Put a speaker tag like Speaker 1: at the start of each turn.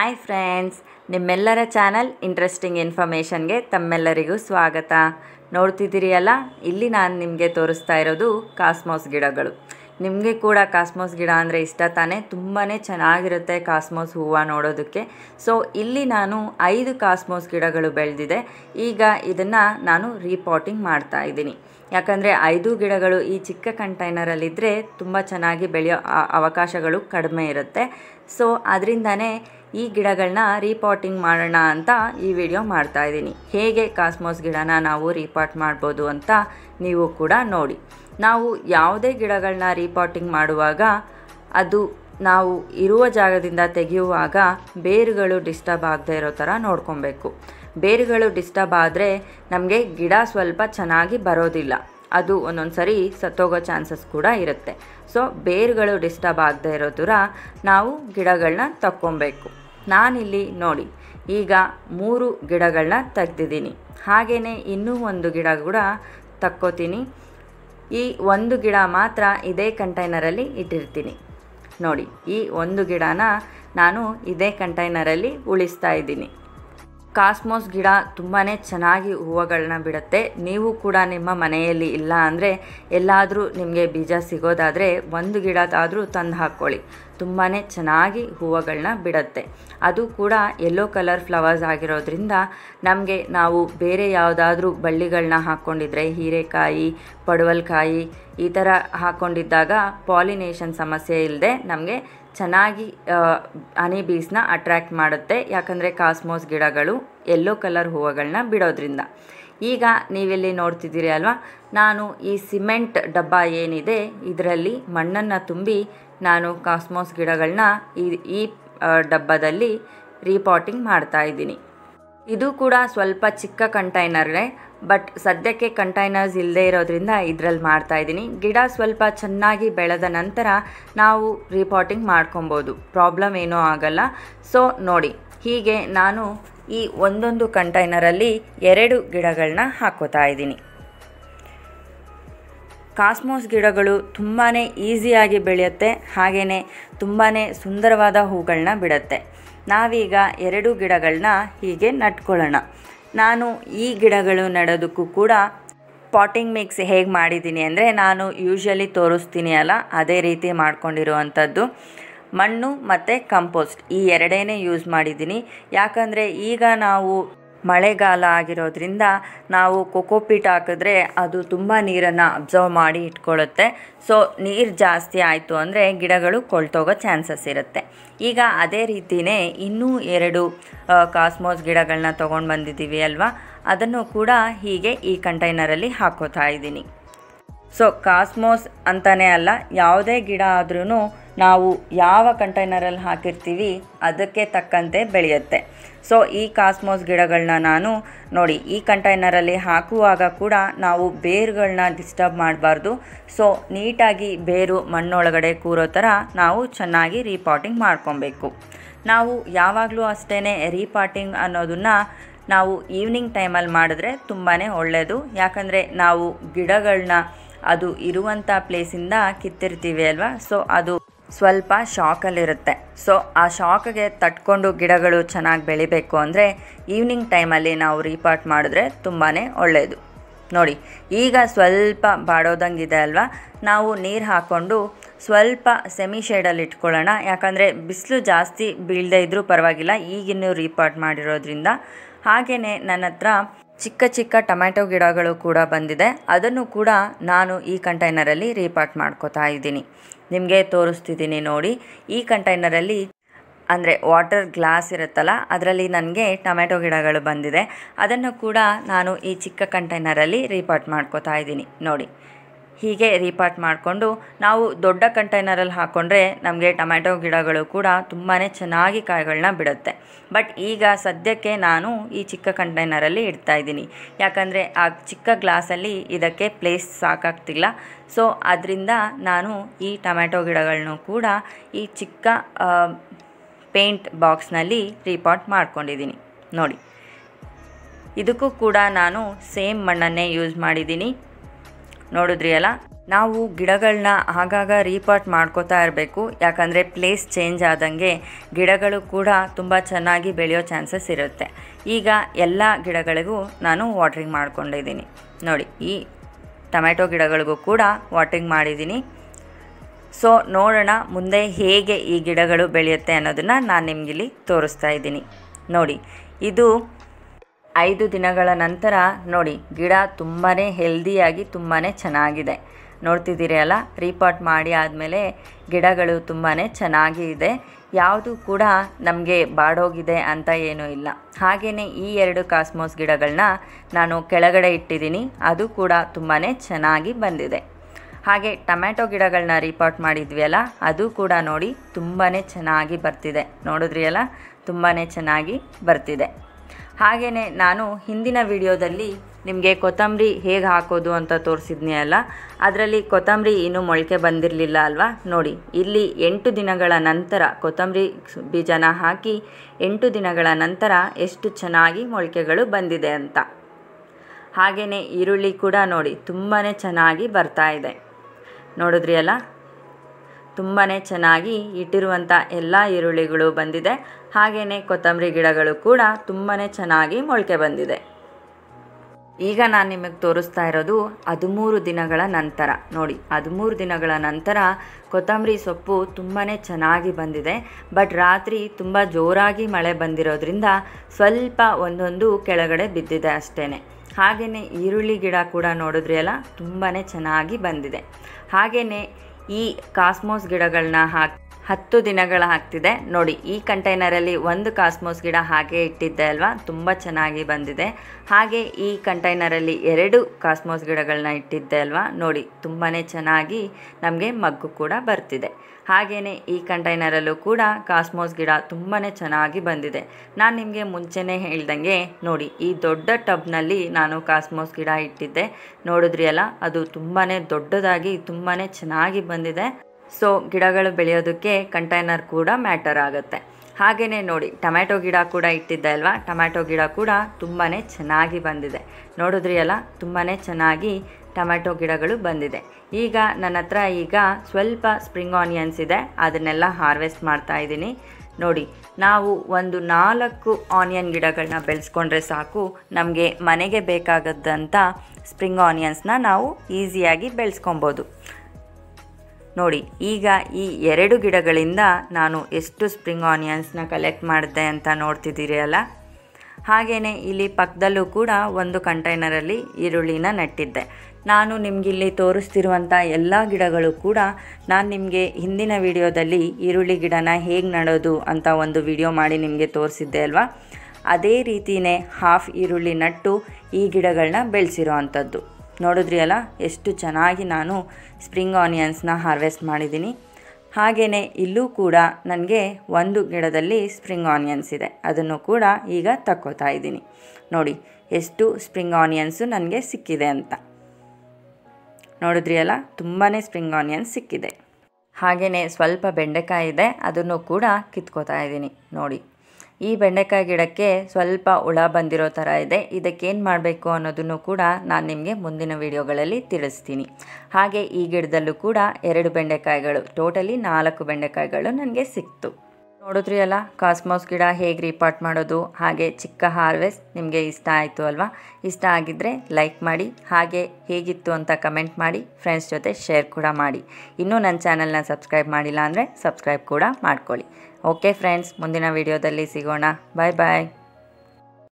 Speaker 1: hi friends ನಿಮ್ಮೆಲ್ಲರ channel interesting ಇನ್ಫಾರ್ಮೇಷನ್ಗೆ ತಮ್ಮೆಲ್ಲರಿಗೂ ಸ್ವಾಗತ ನೋಡ್ತಿದ್ದೀರಿ ಅಲ್ಲ ಇಲ್ಲಿ ನಾನು ನಿಮಗೆ ತೋರಿಸ್ತಾ ಇರೋದು ಕಾಸ್ಮೋಸ್ ಗಿಡಗಳು ನಿಮಗೆ ಕೂಡ ಕಾಸ್ಮೋಸ್ ಗಿಡ ಅಂದರೆ ಇಷ್ಟ ತಾನೇ ತುಂಬಾ ಚೆನ್ನಾಗಿರುತ್ತೆ ಕಾಸ್ಮೋಸ್ ಹೂವು ನೋಡೋದಕ್ಕೆ ಸೊ ಇಲ್ಲಿ ನಾನು ಐದು ಕಾಸ್ಮೋಸ್ ಗಿಡಗಳು ಬೆಳೆದಿದೆ ಈಗ ಇದನ್ನು ನಾನು ರೀಪಾಟಿಂಗ್ ಮಾಡ್ತಾ ಇದ್ದೀನಿ ಯಾಕಂದರೆ ಐದು ಗಿಡಗಳು ಈ ಚಿಕ್ಕ ಕಂಟೈನರಲ್ಲಿದ್ದರೆ ತುಂಬ ಚೆನ್ನಾಗಿ ಬೆಳೆಯೋ ಆ- ಅವಕಾಶಗಳು ಕಡಿಮೆ ಇರುತ್ತೆ ಸೊ ಅದರಿಂದನೇ ಈ ಗಿಡಗಳನ್ನ ರೀಪಾಟಿಂಗ್ ಮಾಡೋಣ ಅಂತ ಈ ವಿಡಿಯೋ ಮಾಡ್ತಾ ಇದ್ದೀನಿ ಹೇಗೆ ಕಾಸ್ಮೋಸ್ ಗಿಡನ ನಾವು ರೀಪಾಟ್ ಮಾಡ್ಬೋದು ಅಂತ ನೀವು ಕೂಡ ನೋಡಿ ನಾವು ಯಾವುದೇ ಗಿಡಗಳನ್ನ ರೀಪಾಟಿಂಗ್ ಮಾಡುವಾಗ ಅದು ನಾವು ಇರುವ ಜಾಗದಿಂದ ತೆಗೆಯುವಾಗ ಬೇರುಗಳು ಡಿಸ್ಟರ್ಬ್ ಆಗದೆ ಇರೋ ಥರ ನೋಡ್ಕೊಬೇಕು ಬೇರುಗಳು ಡಿಸ್ಟರ್ಬ್ ಆದರೆ ನಮಗೆ ಗಿಡ ಸ್ವಲ್ಪ ಚೆನ್ನಾಗಿ ಬರೋದಿಲ್ಲ ಅದು ಒಂದೊಂದು ಸರಿ ಸತ್ತೋಗೋ ಚಾನ್ಸಸ್ ಕೂಡ ಇರುತ್ತೆ ಸೊ ಬೇರುಗಳು ಡಿಸ್ಟರ್ಬ್ ಆಗದೆ ಇರೋ ಥರ ನಾವು ಗಿಡಗಳನ್ನ ತಕ್ಕೊಬೇಕು ನಾನಿಲ್ಲಿ ನೋಡಿ ಈಗ ಮೂರು ಗಿಡಗಳನ್ನ ತೆಗ್ದಿದ್ದೀನಿ ಹಾಗೆಯೇ ಇನ್ನೂ ಒಂದು ಗಿಡ ಕೂಡ ತಕ್ಕೋತೀನಿ ಈ ಒಂದು ಗಿಡ ಮಾತ್ರ ಇದೇ ಕಂಟೈನರಲ್ಲಿ ಇಟ್ಟಿರ್ತೀನಿ ನೋಡಿ ಈ ಒಂದು ಗಿಡನ ನಾನು ಇದೇ ಕಂಟೈನರಲ್ಲಿ ಉಳಿಸ್ತಾ ಇದ್ದೀನಿ ಕಾಸ್ಮೋಸ್ ಗಿಡ ತುಂಬಾ ಚೆನ್ನಾಗಿ ಹೂವುಗಳನ್ನ ಬಿಡುತ್ತೆ ನೀವು ಕೂಡ ನಿಮ್ಮ ಮನೆಯಲ್ಲಿ ಇಲ್ಲ ಅಂದರೆ ಎಲ್ಲಾದರೂ ನಿಮಗೆ ಬೀಜ ಸಿಗೋದಾದರೆ ಒಂದು ಗಿಡದಾದರೂ ತಂದು ಹಾಕ್ಕೊಳ್ಳಿ ತುಂಬಾ ಚೆನ್ನಾಗಿ ಹೂವುಗಳನ್ನ ಬಿಡುತ್ತೆ ಅದು ಕೂಡ ಯೆಲ್ಲೋ ಕಲರ್ ಫ್ಲವರ್ಸ್ ಆಗಿರೋದ್ರಿಂದ ನಮಗೆ ನಾವು ಬೇರೆ ಯಾವುದಾದ್ರೂ ಬಳ್ಳಿಗಳನ್ನ ಹಾಕ್ಕೊಂಡಿದ್ರೆ ಹೀರೆಕಾಯಿ ಪಡವಲಕಾಯಿ ಈ ಥರ ಹಾಕ್ಕೊಂಡಿದ್ದಾಗ ಪಾಲಿನೇಷನ್ ಸಮಸ್ಯೆ ಇಲ್ಲದೆ ನಮಗೆ ಚೆನ್ನಾಗಿ ಹನಿ ಬೀಸ್ನ ಅಟ್ರ್ಯಾಕ್ಟ್ ಮಾಡುತ್ತೆ ಯಾಕಂದರೆ ಕಾಸ್ಮೋಸ್ ಗಿಡಗಳು ಯೆಲ್ಲೋ ಕಲರ್ ಹೂವುಗಳನ್ನ ಬಿಡೋದ್ರಿಂದ ಈಗ ನೀವಿಲ್ಲಿ ನೋಡ್ತಿದ್ದೀರಿ ಅಲ್ವಾ ನಾನು ಈ ಸಿಮೆಂಟ್ ಡಬ್ಬ ಏನಿದೆ ಇದರಲ್ಲಿ ಮಣ್ಣನ್ನು ತುಂಬಿ ನಾನು ಕಾಸ್ಮೋಸ್ ಗಿಡಗಳನ್ನ ಈ ಈ ಆ, ಡಬ್ಬದಲ್ಲಿ ರೀಪಾಟಿಂಗ್ ಮಾಡ್ತಾ ಇದ್ದೀನಿ ಇದು ಕೂಡ ಸ್ವಲ್ಪ ಚಿಕ್ಕ ಕಂಟೈನರ್ಗೆ ಬಟ್ ಸದ್ಯಕ್ಕೆ ಕಂಟೈನರ್ಸ್ ಇಲ್ಲದೆ ಇರೋದ್ರಿಂದ ಇದರಲ್ಲಿ ಮಾಡ್ತಾ ಇದ್ದೀನಿ ಗಿಡ ಸ್ವಲ್ಪ ಚೆನ್ನಾಗಿ ಬೆಳೆದ ನಂತರ ನಾವು ರೀಪಾಟಿಂಗ್ ಮಾಡ್ಕೊಬೋದು ಪ್ರಾಬ್ಲಮ್ ಏನೂ ಆಗಲ್ಲ ಸೊ ನೋಡಿ ಹೀಗೆ ನಾನು ಈ ಒಂದೊಂದು ಕಂಟೈನರಲ್ಲಿ ಎರಡು ಗಿಡಗಳನ್ನ ಹಾಕೋತಾ ಇದ್ದೀನಿ ಕಾಸ್ಮೋಸ್ ಗಿಡಗಳು ತುಂಬಾ ಈಸಿಯಾಗಿ ಬೆಳೆಯುತ್ತೆ ಹಾಗೆಯೇ ತುಂಬಾ ಸುಂದರವಾದ ಹೂಗಳನ್ನ ಬಿಡುತ್ತೆ ನಾವೀಗ ಎರಡು ಗಿಡಗಳನ್ನ ಹೀಗೆ ನಟ್ಕೊಳ್ಳೋಣ ನಾನು ಈ ಗಿಡಗಳು ನೆಡೋದಕ್ಕೂ ಕೂಡ ಪಾಟಿಂಗ್ ಮಿಕ್ಸ್ ಹೇಗೆ ಮಾಡಿದ್ದೀನಿ ಅಂದರೆ ನಾನು ಯೂಶ್ವಲಿ ತೋರಿಸ್ತೀನಿ ಅಲ್ಲ ಅದೇ ರೀತಿ ಮಾಡ್ಕೊಂಡಿರುವಂಥದ್ದು ಮಣ್ಣು ಮತ್ತು ಕಂಪೋಸ್ಟ್ ಈ ಎರಡೇನೇ ಯೂಸ್ ಮಾಡಿದ್ದೀನಿ ಯಾಕಂದರೆ ಈಗ ನಾವು ಮಳೆಗಾಲ ಆಗಿರೋದ್ರಿಂದ ನಾವು ಕೊಕೋಪಿಟ್ ಹಾಕಿದ್ರೆ ಅದು ತುಂಬ ನೀರನ್ನು ಅಬ್ಸರ್ವ್ ಮಾಡಿ ಇಟ್ಕೊಳ್ಳುತ್ತೆ ಸೊ ನೀರು ಜಾಸ್ತಿ ಆಯಿತು ಅಂದರೆ ಗಿಡಗಳು ಕೊಳ್ತೋಗೋ ಚಾನ್ಸಸ್ ಇರುತ್ತೆ ಈಗ ಅದೇ ರೀತಿಯೇ ಇನ್ನೂ ಎರಡು ಆ, ಕಾಸ್ಮೋಸ್ ಗಿಡಗಳನ್ನ ತೊಗೊಂಡು ಬಂದಿದ್ದೀವಿ ಅಲ್ವಾ ಅದನ್ನು ಕೂಡ ಹೀಗೆ ಈ ಕಂಟೈನರಲ್ಲಿ ಹಾಕೋತಾ ಇದ್ದೀನಿ ಸೊ ಕಾಸ್ಮೋಸ್ ಅಂತಲೇ ಅಲ್ಲ ಯಾವುದೇ ಗಿಡ ಆದ್ರೂ ನಾವು ಯಾವ ಕಂಟೈನರಲ್ಲಿ ಹಾಕಿರ್ತೀವಿ ಅದಕ್ಕೆ ತಕ್ಕಂತೆ ಬೆಳೆಯುತ್ತೆ ಸೊ ಈ ಕಾಸ್ಮೋಸ್ ಗಿಡಗಳನ್ನ ನಾನು ನೋಡಿ ಈ ಕಂಟೈನರಲ್ಲಿ ಹಾಕುವಾಗ ಕೂಡ ನಾವು ಬೇರುಗಳನ್ನ ಡಿಸ್ಟರ್ಬ್ ಮಾಡಬಾರ್ದು ಸೊ ನೀಟಾಗಿ ಬೇರು ಮಣ್ಣೊಳಗಡೆ ಕೂರೋ ಥರ ನಾವು ಚೆನ್ನಾಗಿ ರೀಪಾಟಿಂಗ್ ಮಾಡ್ಕೊಬೇಕು ನಾವು ಯಾವಾಗಲೂ ಅಷ್ಟೇ ರೀಪಾಟಿಂಗ್ ಅನ್ನೋದನ್ನು ನಾವು ಈವ್ನಿಂಗ್ ಟೈಮಲ್ಲಿ ಮಾಡಿದ್ರೆ ತುಂಬಾ ಒಳ್ಳೆಯದು ಯಾಕಂದರೆ ನಾವು ಗಿಡಗಳನ್ನ ಅದು ಇರುವಂಥ ಪ್ಲೇಸಿಂದ ಕಿತ್ತಿರ್ತೀವಿ ಅಲ್ವಾ ಸೊ ಅದು ಸ್ವಲ್ಪ ಶಾಕಲ್ಲಿರುತ್ತೆ ಸೊ ಆ ಶಾಕ್ಗೆ ತಟ್ಕೊಂಡು ಗಿಡಗಳು ಚೆನ್ನಾಗಿ ಬೆಳಿಬೇಕು ಅಂದರೆ ಈವ್ನಿಂಗ್ ಟೈಮಲ್ಲಿ ನಾವು ರೀಪಾಟ್ ಮಾಡಿದ್ರೆ ತುಂಬಾ ಒಳ್ಳೆಯದು ನೋಡಿ ಈಗ ಸ್ವಲ್ಪ ಬಾಡೋದಂಗಿದೆ ಅಲ್ವಾ ನಾವು ನೀರು ಹಾಕ್ಕೊಂಡು ಸ್ವಲ್ಪ ಸೆಮಿ ಶೇಡಲ್ಲಿ ಇಟ್ಕೊಳ್ಳೋಣ ಯಾಕಂದರೆ ಬಿಸಿಲು ಜಾಸ್ತಿ ಬೀಳದೇ ಇದ್ದರೂ ಪರವಾಗಿಲ್ಲ ಈಗಿನ್ನೂ ರೀಪಾಟ್ ಮಾಡಿರೋದ್ರಿಂದ ಹಾಗೆಯೇ ನನ್ನ ಹತ್ರ ಚಿಕ್ಕ ಚಿಕ್ಕ ಟೊಮ್ಯಾಟೊ ಗಿಡಗಳು ಕೂಡ ಬಂದಿದೆ ಅದನ್ನು ಕೂಡ ನಾನು ಈ ಕಂಟೈನರಲ್ಲಿ ರೀಪಾಟ್ ಮಾಡ್ಕೋತಾ ಇದ್ದೀನಿ ನಿಮಗೆ ತೋರಿಸ್ತಿದ್ದೀನಿ ನೋಡಿ ಈ ಕಂಟೈನರಲ್ಲಿ ಅಂದರೆ ವಾಟರ್ ಗ್ಲಾಸ್ ಇರುತ್ತಲ್ಲ ಅದರಲ್ಲಿ ನನಗೆ ಟೊಮ್ಯಾಟೊ ಗಿಡಗಳು ಬಂದಿದೆ ಅದನ್ನು ಕೂಡ ನಾನು ಈ ಚಿಕ್ಕ ಕಂಟೈನರಲ್ಲಿ ರೀಪಾಟ್ ಮಾಡ್ಕೋತಾ ಇದ್ದೀನಿ ನೋಡಿ ಹೀಗೆ ರೀಪಾಟ್ ಮಾಡಿಕೊಂಡು ನಾವು ದೊಡ್ಡ ಕಂಟೈನರಲ್ಲಿ ಹಾಕ್ಕೊಂಡ್ರೆ ನಮಗೆ ಟೊಮ್ಯಾಟೊ ಗಿಡಗಳು ಕೂಡ ತುಂಬಾ ಚೆನ್ನಾಗಿ ಕಾಯಿಗಳನ್ನ ಬಿಡುತ್ತೆ ಬಟ್ ಈಗ ಸದ್ಯಕ್ಕೆ ನಾನು ಈ ಚಿಕ್ಕ ಕಂಟೈನರಲ್ಲಿ ಇಡ್ತಾ ಇದ್ದೀನಿ ಯಾಕಂದರೆ ಆ ಚಿಕ್ಕ ಗ್ಲಾಸಲ್ಲಿ ಇದಕ್ಕೆ ಪ್ಲೇಸ್ ಸಾಕಾಗ್ತಿಲ್ಲ ಸೊ ಅದರಿಂದ ನಾನು ಈ ಟೊಮ್ಯಾಟೊ ಗಿಡಗಳನ್ನು ಕೂಡ ಈ ಚಿಕ್ಕ ಆ, ಪೇಂಟ್ ಬಾಕ್ಸ್ನಲ್ಲಿ ರೀಪಾಟ್ ಮಾಡ್ಕೊಂಡಿದ್ದೀನಿ ನೋಡಿ ಇದಕ್ಕೂ ಕೂಡ ನಾನು ಸೇಮ್ ಮಣ್ಣನ್ನೇ ಯೂಸ್ ಮಾಡಿದ್ದೀನಿ ನೋಡಿದ್ರಿ ಅಲ್ಲ ನಾವು ಗಿಡಗಳನ್ನ ಆಗಾಗ ರೀಪಾಟ್ ಮಾಡ್ಕೋತಾ ಇರಬೇಕು ಯಾಕಂದರೆ ಪ್ಲೇಸ್ ಚೇಂಜ್ ಆದಂಗೆ ಗಿಡಗಳು ಕೂಡ ತುಂಬ ಚೆನ್ನಾಗಿ ಬೆಳೆಯೋ ಚಾನ್ಸಸ್ ಇರುತ್ತೆ ಈಗ ಎಲ್ಲ ಗಿಡಗಳಿಗೂ ನಾನು ವಾಟ್ರಿಂಗ್ ಮಾಡ್ಕೊಂಡಿದ್ದೀನಿ ನೋಡಿ ಈ ಟೊಮೆಟೊ ಗಿಡಗಳಿಗೂ ಕೂಡ ವಾಟ್ರಿಂಗ್ ಮಾಡಿದ್ದೀನಿ ಸೊ ನೋಡೋಣ ಮುಂದೆ ಹೇಗೆ ಈ ಗಿಡಗಳು ಬೆಳೆಯುತ್ತೆ ಅನ್ನೋದನ್ನು ನಾನು ನಿಮಗಿಲ್ಲಿ ತೋರಿಸ್ತಾ ಇದ್ದೀನಿ ನೋಡಿ ಇದು ಐದು ದಿನಗಳ ನಂತರ ನೋಡಿ ಗಿಡ ತುಂಬಾ ಹೆಲ್ದಿಯಾಗಿ ತುಂಬಾ ಚೆನ್ನಾಗಿದೆ ನೋಡ್ತಿದ್ದೀರಿ ಅಲ್ಲ ರೀಪಾಟ್ ಮಾಡಿ ಆದಮೇಲೆ ಗಿಡಗಳು ತುಂಬಾ ಚೆನ್ನಾಗಿ ಇದೆ ಯಾವುದು ಕೂಡ ನಮಗೆ ಬಾಡೋಗಿದೆ ಅಂತ ಏನೂ ಇಲ್ಲ ಹಾಗೆಯೇ ಈ ಎರಡು ಕಾಸ್ಮೋಸ್ ಗಿಡಗಳನ್ನ ನಾನು ಕೆಳಗಡೆ ಇಟ್ಟಿದ್ದೀನಿ ಅದು ಕೂಡ ತುಂಬಾ ಚೆನ್ನಾಗಿ ಬಂದಿದೆ ಹಾಗೆ ಟೊಮ್ಯಾಟೊ ಗಿಡಗಳನ್ನ ರೀಪಾಟ್ ಮಾಡಿದ್ವಿ ಅಲ್ಲ ಅದು ಕೂಡ ನೋಡಿ ತುಂಬಾ ಚೆನ್ನಾಗಿ ಬರ್ತಿದೆ ನೋಡಿದ್ರಿ ಅಲ್ಲ ತುಂಬಾ ಚೆನ್ನಾಗಿ ಬರ್ತಿದೆ ಹಾಗೆಯೇ ನಾನು ಹಿಂದಿನ ವಿಡಿಯೋದಲ್ಲಿ ನಿಮಗೆ ಕೊತ್ತಂಬರಿ ಹೇಗೆ ಹಾಕೋದು ಅಂತ ತೋರಿಸಿದ್ನಿ ಅಲ್ಲ ಅದರಲ್ಲಿ ಕೊತ್ತಂಬರಿ ಇನ್ನೂ ಮೊಳಕೆ ಬಂದಿರಲಿಲ್ಲ ಅಲ್ವಾ ನೋಡಿ ಇಲ್ಲಿ ಎಂಟು ದಿನಗಳ ನಂತರ ಕೊತ್ತಂಬರಿ ಬೀಜನ ಹಾಕಿ ಎಂಟು ದಿನಗಳ ನಂತರ ಎಷ್ಟು ಚೆನ್ನಾಗಿ ಮೊಳಕೆಗಳು ಬಂದಿದೆ ಅಂತ ಹಾಗೆಯೇ ಈರುಳ್ಳಿ ಕೂಡ ನೋಡಿ ತುಂಬಾ ಚೆನ್ನಾಗಿ ಬರ್ತಾ ಇದೆ ನೋಡಿದ್ರಿ ಅಲ್ಲ ತುಂಬಾ ಚೆನ್ನಾಗಿ ಇಟ್ಟಿರುವಂಥ ಎಲ್ಲ ಈರುಳ್ಳಿಗಳು ಬಂದಿದೆ ಹಾಗೆಯೇ ಕೊತ್ತಂಬರಿ ಗಿಡಗಳು ಕೂಡ ತುಂಬಾ ಚೆನ್ನಾಗಿ ಮೊಳಕೆ ಬಂದಿದೆ ಈಗ ನಾನು ನಿಮಗೆ ತೋರಿಸ್ತಾ ಇರೋದು ಹದಿಮೂರು ದಿನಗಳ ನಂತರ ನೋಡಿ ಹದಿಮೂರು ದಿನಗಳ ನಂತರ ಕೊತ್ತಂಬರಿ ಸೊಪ್ಪು ತುಂಬಾ ಚೆನ್ನಾಗಿ ಬಂದಿದೆ ಬಟ್ ರಾತ್ರಿ ತುಂಬ ಜೋರಾಗಿ ಮಳೆ ಬಂದಿರೋದ್ರಿಂದ ಸ್ವಲ್ಪ ಒಂದೊಂದು ಕೆಳಗಡೆ ಬಿದ್ದಿದೆ ಅಷ್ಟೇ ಹಾಗೆಯೇ ಈರುಳ್ಳಿ ಗಿಡ ಕೂಡ ನೋಡಿದ್ರಿ ಅಲ್ಲ ತುಂಬಾ ಚೆನ್ನಾಗಿ ಬಂದಿದೆ ಹಾಗೆಯೇ ಈ ಕಾಸ್ಮೋಸ್ ಗಿಡಗಳನ್ನ ಹಾಕಿ ಹತ್ತು ದಿನಗಳ ಹಾಕ್ತಿದೆ ನೋಡಿ ಈ ಕಂಟೈನರಲ್ಲಿ ಒಂದು ಕಾಸ್ಮೋಸ್ ಗಿಡ ಹಾಗೆ ಇಟ್ಟಿದ್ದೆ ಅಲ್ವಾ ತುಂಬ ಚೆನ್ನಾಗಿ ಬಂದಿದೆ ಹಾಗೆ ಈ ಕಂಟೈನರಲ್ಲಿ ಎರಡು ಕಾಸ್ಮೋಸ್ ಗಿಡಗಳನ್ನ ಇಟ್ಟಿದ್ದೆ ಅಲ್ವಾ ನೋಡಿ ತುಂಬಾ ಚೆನ್ನಾಗಿ ನಮಗೆ ಮಗ್ಗು ಕೂಡ ಬರ್ತಿದೆ ಹಾಗೆಯೇ ಈ ಕಂಟೈನರಲ್ಲೂ ಕೂಡ ಕಾಸ್ಮೋಸ್ ಗಿಡ ತುಂಬಾ ಚೆನ್ನಾಗಿ ಬಂದಿದೆ ನಾನು ನಿಮಗೆ ಮುಂಚೆನೇ ಹೇಳ್ದಂಗೆ ನೋಡಿ ಈ ದೊಡ್ಡ ಟಬ್ನಲ್ಲಿ ನಾನು ಕಾಸ್ಮೋಸ್ ಗಿಡ ಇಟ್ಟಿದ್ದೆ ನೋಡಿದ್ರಿ ಅಲ್ಲ ಅದು ತುಂಬಾ ದೊಡ್ಡದಾಗಿ ತುಂಬಾ ಚೆನ್ನಾಗಿ ಬಂದಿದೆ ಸೊ ಗಿಡಗಳು ಬೆಳೆಯೋದಕ್ಕೆ ಕಂಟೈನರ್ ಕೂಡ ಮ್ಯಾಟರ್ ಆಗುತ್ತೆ ಹಾಗೆಯೇ ನೋಡಿ ಟೊಮ್ಯಾಟೊ ಗಿಡ ಕೂಡ ಇಟ್ಟಿದ್ದೆ ಅಲ್ವಾ ಟೊಮ್ಯಾಟೊ ಗಿಡ ಕೂಡ ತುಂಬಾ ಚೆನ್ನಾಗಿ ಬಂದಿದೆ ನೋಡಿದ್ರಿ ಅಲ್ಲ ತುಂಬಾ ಚೆನ್ನಾಗಿ ಟೊಮ್ಯಾಟೊ ಗಿಡಗಳು ಬಂದಿದೆ ಈಗ ನನ್ನ ಹತ್ರ ಈಗ ಸ್ವಲ್ಪ ಸ್ಪ್ರಿಂಗ್ ಆನಿಯನ್ಸ್ ಇದೆ ಅದನ್ನೆಲ್ಲ ಹಾರ್ವೆಸ್ಟ್ ಮಾಡ್ತಾ ಇದ್ದೀನಿ ನೋಡಿ ನಾವು ಒಂದು ನಾಲ್ಕು ಆನಿಯನ್ ಗಿಡಗಳನ್ನ ಬೆಳೆಸ್ಕೊಂಡ್ರೆ ಸಾಕು ನಮಗೆ ಮನೆಗೆ ಬೇಕಾಗದ್ದಂಥ ಸ್ಪ್ರಿಂಗ್ ಆನಿಯನ್ಸ್ನ ನಾವು ಈಸಿಯಾಗಿ ಬೆಳೆಸ್ಕೊಬೋದು ನೋಡಿ ಈಗ ಈ ಎರಡು ಗಿಡಗಳಿಂದ ನಾನು ಎಷ್ಟು ಸ್ಪ್ರಿಂಗ್ ಆನಿಯನ್ಸ್ನ ಕಲೆಕ್ಟ್ ಮಾಡಿದೆ ಅಂತ ನೋಡ್ತಿದ್ದೀರಿ ಅಲ್ಲ ಹಾಗೆಯೇ ಇಲ್ಲಿ ಪಕ್ಕದಲ್ಲೂ ಕೂಡ ಒಂದು ಕಂಟೈನರಲ್ಲಿ ಈರುಳ್ಳಿನ ನೆಟ್ಟಿದ್ದೆ ನಾನು ನಿಮಗಿಲ್ಲಿ ತೋರಿಸ್ತಿರುವಂಥ ಎಲ್ಲ ಗಿಡಗಳು ಕೂಡ ನಾನು ನಿಮಗೆ ಹಿಂದಿನ ವಿಡಿಯೋದಲ್ಲಿ ಈರುಳ್ಳಿ ಗಿಡನ ಹೇಗೆ ನಡೋದು ಅಂತ ಒಂದು ವಿಡಿಯೋ ಮಾಡಿ ನಿಮಗೆ ತೋರಿಸಿದ್ದೆ ಅಲ್ವಾ ಅದೇ ರೀತಿಯೇ ಹಾಫ್ ಈರುಳ್ಳಿ ನಟ್ಟು ಈ ಗಿಡಗಳನ್ನ ಬೆಳೆಸಿರೋ ಅಂಥದ್ದು ನೋಡಿದ್ರಿ ಅಲ್ಲ ಎಷ್ಟು ಚೆನ್ನಾಗಿ ನಾನು ಸ್ಪ್ರಿಂಗ್ ಆನಿಯನ್ಸ್ನ ಹಾರ್ವೆಸ್ಟ್ ಮಾಡಿದ್ದೀನಿ ಹಾಗೆಯೇ ಇಲ್ಲೂ ಕೂಡ ನನಗೆ ಒಂದು ಗಿಡದಲ್ಲಿ ಸ್ಪ್ರಿಂಗ್ ಆನಿಯನ್ಸ್ ಇದೆ ಅದನ್ನು ಕೂಡ ಈಗ ತಕ್ಕೋತಾ ಇದ್ದೀನಿ ನೋಡಿ ಎಷ್ಟು ಸ್ಪ್ರಿಂಗ್ ಆನಿಯನ್ಸು ನನಗೆ ಸಿಕ್ಕಿದೆ ಅಂತ ನೋಡಿದ್ರಿ ಅಲ್ಲ ತುಂಬಾ ಸ್ಪ್ರಿಂಗ್ ಆನಿಯನ್ಸ್ ಸಿಕ್ಕಿದೆ ಹಾಗೆಯೇ ಸ್ವಲ್ಪ ಬೆಂಡೆಕಾಯಿ ಇದೆ ಅದನ್ನು ಕೂಡ ಕಿತ್ಕೋತಾ ಇದ್ದೀನಿ ನೋಡಿ ಈ ಬೆಂಡೆಕಾಯಿ ಗಿಡಕ್ಕೆ ಸ್ವಲ್ಪ ಹುಳ ಬಂದಿರೋ ಥರ ಇದೆ ಇದಕ್ಕೇನು ಮಾಡಬೇಕು ಅನ್ನೋದನ್ನು ಕೂಡ ನಾನು ನಿಮಗೆ ಮುಂದಿನ ವಿಡಿಯೋಗಳಲ್ಲಿ ತಿಳಿಸ್ತೀನಿ ಹಾಗೆ ಈ ಗಿಡದಲ್ಲೂ ಕೂಡ ಎರಡು ಬೆಂಡೆಕಾಯಿಗಳು ಟೋಟಲಿ ನಾಲ್ಕು ಬೆಂಡೆಕಾಯಿಗಳು ನನಗೆ ಸಿಕ್ತು ನೋಡಿದ್ರಿ ಅಲ್ಲ ಕಾಸ್ಮೋಸ್ ಗಿಡ ಹೇಗೆ ರೀಪಾಟ್ ಮಾಡೋದು ಹಾಗೆ ಚಿಕ್ಕ ಹಾರ್ವೆಸ್ಟ್ ನಿಮಗೆ ಇಷ್ಟ ಆಯಿತು ಅಲ್ವಾ ಇಷ್ಟ ಆಗಿದ್ದರೆ ಲೈಕ್ ಮಾಡಿ ಹಾಗೆ ಹೇಗಿತ್ತು ಅಂತ ಕಮೆಂಟ್ ಮಾಡಿ ಫ್ರೆಂಡ್ಸ್ ಜೊತೆ ಶೇರ್ ಕೂಡ ಮಾಡಿ ಇನ್ನೂ ನನ್ನ ಚಾನಲ್ನ ಸಬ್ಸ್ಕ್ರೈಬ್ ಮಾಡಿಲ್ಲ ಅಂದರೆ ಸಬ್ಸ್ಕ್ರೈಬ್ ಕೂಡ ಮಾಡ್ಕೊಳ್ಳಿ ಓಕೆ ಫ್ರೆಂಡ್ಸ್ ಮುಂದಿನ ವಿಡಿಯೋದಲ್ಲಿ ಸಿಗೋಣ ಬಾಯ್ ಬಾಯ್